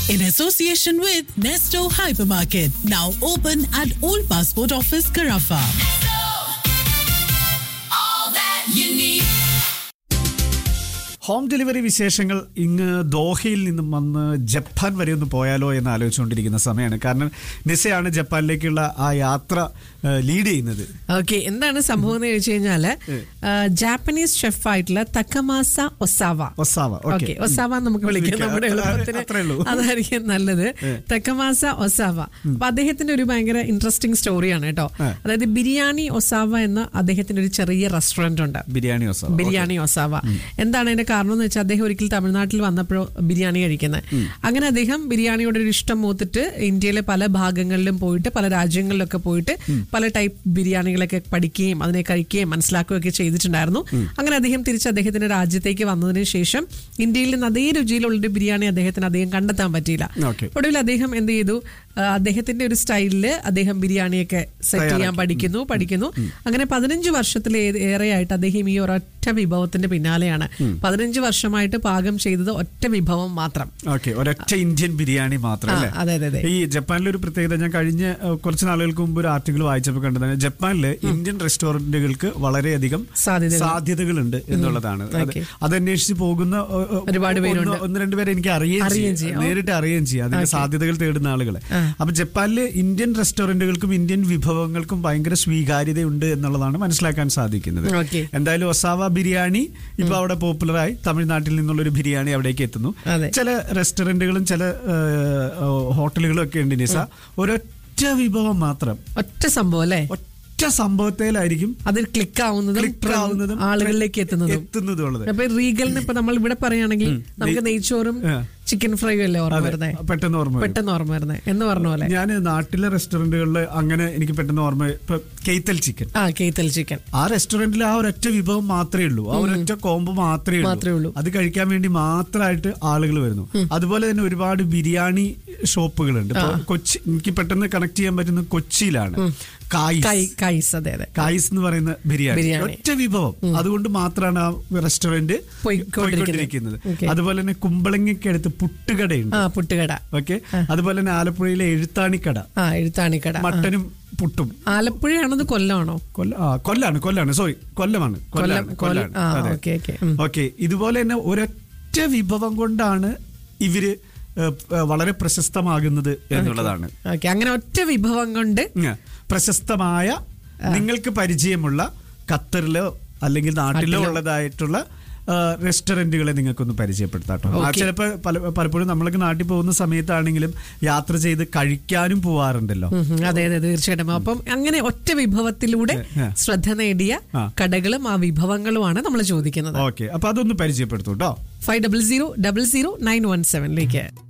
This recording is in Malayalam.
in association with Nesto Hypermarket, now open at Old Passport Office, Carafa. all that you need. Home delivery വിശേഷങ്ങൾ ഇങ്ങ് ദോഹയിൽ നിന്നും വന്ന് ജപ്പാൻ വരെ ഒന്ന് പോയാലോ എന്ന് ആലോചിച്ചുകൊണ്ടിരിക്കുന്ന സമയമാണ് കാരണം നിസയാണ് ജപ്പാനിലേക്കുള്ള ആ യാത്ര ലീഡ് ചെയ്യുന്നത് ഓക്കെ എന്താണ് സംഭവം എന്ന് ചോദിച്ചു കഴിഞ്ഞാല് ജാപ്പനീസ് ഷെഫ് ആയിട്ടുള്ള Takamasa Osawa Osawa, okay. Okay Osawa എന്ന് നമുക്ക് വിളിക്കാം വിളിക്കാം. നമ്മുടെ എളുപ്പത്തിന് അത്രേ ഉള്ളൂ. അതായിരിക്കും നല്ലത് തക്കമാസ ഒസാവ അപ്പൊ അദ്ദേഹത്തിന്റെ ഒരു ഭയങ്കര ഇൻട്രസ്റ്റിംഗ് സ്റ്റോറിയാണ് കേട്ടോ ആ. അതായത് ബിരിയാണി ഒസാവ എന്ന അദ്ദേഹത്തിന്റെ ഒരു ചെറിയ റെസ്റ്റോറന്റ് ഉണ്ട് ബിരിയാണി ഒസാവ ബിരിയാണി ഒസാവ എന്താണ് അതിന്റെ കാരണം എന്ന് വെച്ചാൽ അദ്ദേഹം ഒരിക്കൽ തമിഴ്നാട്ടിൽ വന്നപ്പോഴോ ബിരിയാണി കഴിക്കുന്നത് അങ്ങനെ അദ്ദേഹം ബിരിയാണിയോട് ഒരു ഇഷ്ടം മൂത്തിട്ട് ഇന്ത്യയിലെ പല ഭാഗങ്ങളിലും പോയിട്ട് പല രാജ്യങ്ങളിലൊക്കെ പോയിട്ട് പല ടൈപ്പ് ബിരിയാണികളൊക്കെ പഠിക്കുകയും അതിനെ കഴിക്കുകയും മനസ്സിലാക്കുകയൊക്കെ ചെയ്തിട്ടുണ്ടായിരുന്നു അങ്ങനെ അദ്ദേഹം തിരിച്ച് അദ്ദേഹത്തിന്റെ രാജ്യത്തേക്ക് വന്നതിന് ശേഷം ഇന്ത്യയിൽ നിന്ന് അതേ രുചിയിലുള്ള ഒരു ബിരിയാണി അദ്ദേഹത്തിന് അധികം കണ്ടെത്താൻ പറ്റിയില്ല Okay. ഒടുവിൽ അദ്ദേഹം എന്ത് ചെയ്തു ആ, അദ്ദേഹത്തിന്റെ ഒരു സ്റ്റൈലില് അദ്ദേഹം ബിരിയാണിയൊക്കെ സെറ്റ് ചെയ്യാൻ പഠിക്കുന്നു പഠിക്കുന്നു അങ്ങനെ പതിനഞ്ച് വർഷത്തിലെ ഏറെയായിട്ട് അദ്ദേഹം ഈ ഒരൊറ്റ വിഭവത്തിന്റെ പിന്നാലെയാണ് പതിനഞ്ച് വർഷമായിട്ട് പാകം ചെയ്തത് ഒറ്റ വിഭവം മാത്രം ഓക്കെ ഒരൊറ്റ ഇന്ത്യൻ ബിരിയാണി മാത്രം ആ, അല്ലേ അതെ, അതെ, അതെ. ഈ ജപ്പാനിലെ ഒരു പ്രത്യേകത ഞാൻ കഴിഞ്ഞ ഏഹ്, കുറച്ച് നാളുകൾക്ക് മുമ്പ് ഒരു ആർട്ടിക്കിൾ വായിച്ചപ്പോൾ കണ്ടതാണ് ജപ്പാനിലെ ഇന്ത്യൻ റെസ്റ്റോറന്റുകൾക്ക് വളരെയധികം സാധ്യതകൾ. സാധ്യതകളുണ്ട് എന്നുള്ളതാണ് അത് ഓക്കെ. അതന്വേഷിച്ച് പോകുന്ന ഏഹ്, ഏഹ്, ഒരുപാട് ഒന്ന് പേരുണ്ട്. ഒന്ന് രണ്ട് പേരെ എനിക്ക് അറിയുകയും അറിയുകയും ചെയ്യാം ചെയ്യാം. നേരിട്ട് അറിയുകയും ചെയ്യാം അതിന്റെ സാധ്യതകൾ തേടുന്ന ആളുകളെ അപ്പൊ ജപ്പാനിലെ ഇന്ത്യൻ റെസ്റ്റോറന്റുകൾക്കും ഇന്ത്യൻ വിഭവങ്ങൾക്കും ഭയങ്കര സ്വീകാര്യതയുണ്ട് എന്നുള്ളതാണ് മനസ്സിലാക്കാൻ സാധിക്കുന്നത് ഓക്കെ. എന്തായാലും ഒസാവ ബിരിയാണി ഇപ്പൊ അവിടെ പോപ്പുലറായി തമിഴ്നാട്ടിൽ നിന്നുള്ള ഒരു ബിരിയാണി അവിടേക്ക് എത്തുന്നു അതെ. ചില റെസ്റ്റോറന്റുകളും ചില ഏഹ്, ഹോട്ടലുകളും ഒക്കെ ഉണ്ട് നിസ ഒരൊറ്റ വിഭവം മാത്രം ഒറ്റ സംഭവം അല്ലേ ഒറ്റ സംഭവത്തിലായിരിക്കും അതിൽ ക്ലിക്ക് ആവുന്നതും ക്ലിക്ക് ആവുന്നതും ആളുകളിലേക്ക് എത്തുന്നതും എത്തുന്നതും ഉള്ളത് അപ്പൊ റീഗലിന് ഇപ്പൊ നമ്മൾ ഇവിടെ പറയുകയാണെങ്കിൽ നമുക്ക് നെയ്ച്ചോറും ആ. ചിക്കൻ ഫ്രൈയും അല്ലേ ഓർമ്മ അതെ, വരുന്നേ പെട്ടെന്ന് ഓർമ്മ വരും. പെട്ടെന്ന് ഓർമ്മ വരുന്നേ എന്ന് പറഞ്ഞ പോലെ ഞാൻ നാട്ടിലെ റെസ്റ്റോറന്റുകളിൽ അങ്ങനെ എനിക്ക് പെട്ടെന്ന് ഓർമ്മ ഇപ്പൊ കെയ്ത്തൽ ചിക്കൻ ആ കേത്തൽ ചിക്കൻ ആ റെസ്റ്റോറന്റിൽ ആ ഒരൊറ്റ വിഭവം മാത്രമേ ഉള്ളൂ ആ ഒരൊറ്റ കോമ്പ് മാത്രമേ മാത്രമേ ഉള്ളൂ. അത് കഴിക്കാൻ വേണ്ടി മാത്രമായിട്ട് ആളുകൾ വരുന്നു അതുപോലെ തന്നെ ഒരുപാട് ബിരിയാണി ഷോപ്പുകളുണ്ട് ഇപ്പൊ കൊച്ചി എനിക്ക് പെട്ടെന്ന് കണക്ട് ചെയ്യാൻ പറ്റുന്നത് കൊച്ചിയിലാണ് കൈ കായ് കൈസ് അതെ അതെ കായ്സ് എന്ന് പറയുന്ന ബിരിയാണി ബിരിയാണി. ഒറ്റ വിഭവം അതുകൊണ്ട് മാത്രമാണ് ആ റെസ്റ്റോറന്റ് പോയിക്കൊണ്ടിരിക്കുന്നത്. പോയിക്കൊണ്ടിരിക്കുന്നത് Okay. അതുപോലെ തന്നെ കുമ്പളങ്ങയ്ക്കടുത്ത് പുട്ടുകടയുണ്ട് ആ പുട്ടുകട ഓക്കെ അതുപോലെ തന്നെ ആലപ്പുഴയിലെ എഴുത്താണിക്കട ആ എഴുത്താണിക്കട ആ. മട്ടനും പുട്ടും ആലപ്പുഴയാണത് കൊല്ലമാണോ കൊല്ല ആ, കൊല്ലാണ് കൊല്ലാണ് സോറി കൊല്ലമാണ് കൊല്ലാണ് കൊല്ലം കൊല്ലം കൊല്ലാണ് ആ അതെ. ഓക്കെ ഓക്കെ ഉം. ഓക്കെ ഇതുപോലെ തന്നെ ഒരൊറ്റ വിഭവം കൊണ്ടാണ് ഇവര് ഏഹ്, ഏഹ്, വളരെ പ്രശസ്തമാകുന്നത് എന്നുള്ളതാണ് ഓക്കെ അങ്ങനെ ഒറ്റ വിഭവം കൊണ്ട് ഉം. പ്രശസ്തമായ നിങ്ങൾക്ക് പരിചയമുള്ള ഖത്തറിലോ അല്ലെങ്കിൽ നാട്ടിലോ ഉള്ളതായിട്ടുള്ള ആ, റെസ്റ്റോറന്റുകളെ നിങ്ങൾക്കൊന്ന് പരിചയപ്പെടുത്താട്ടോ ആ, Okay. ചിലപ്പോ പല പലപ്പോഴും നമ്മളൊക്കെ നാട്ടിൽ പോകുന്ന സമയത്താണെങ്കിലും യാത്ര ചെയ്ത് കഴിക്കാനും പോവാറുണ്ടല്ലോ ഉം, ഉം, അതെ അതെ തീർച്ചയായിട്ടും അപ്പം അങ്ങനെ ഒറ്റ വിഭവത്തിലൂടെ ആ. ശ്രദ്ധ നേടിയ ആ. കടകളും ആ വിഭവങ്ങളുമാണ് നമ്മൾ ചോദിക്കുന്നത് ഓക്കെ അപ്പൊ അതൊന്ന് പരിചയപ്പെടുത്തൂ കേട്ടോ five double zero double zero nine one സെവനിലേക്ക്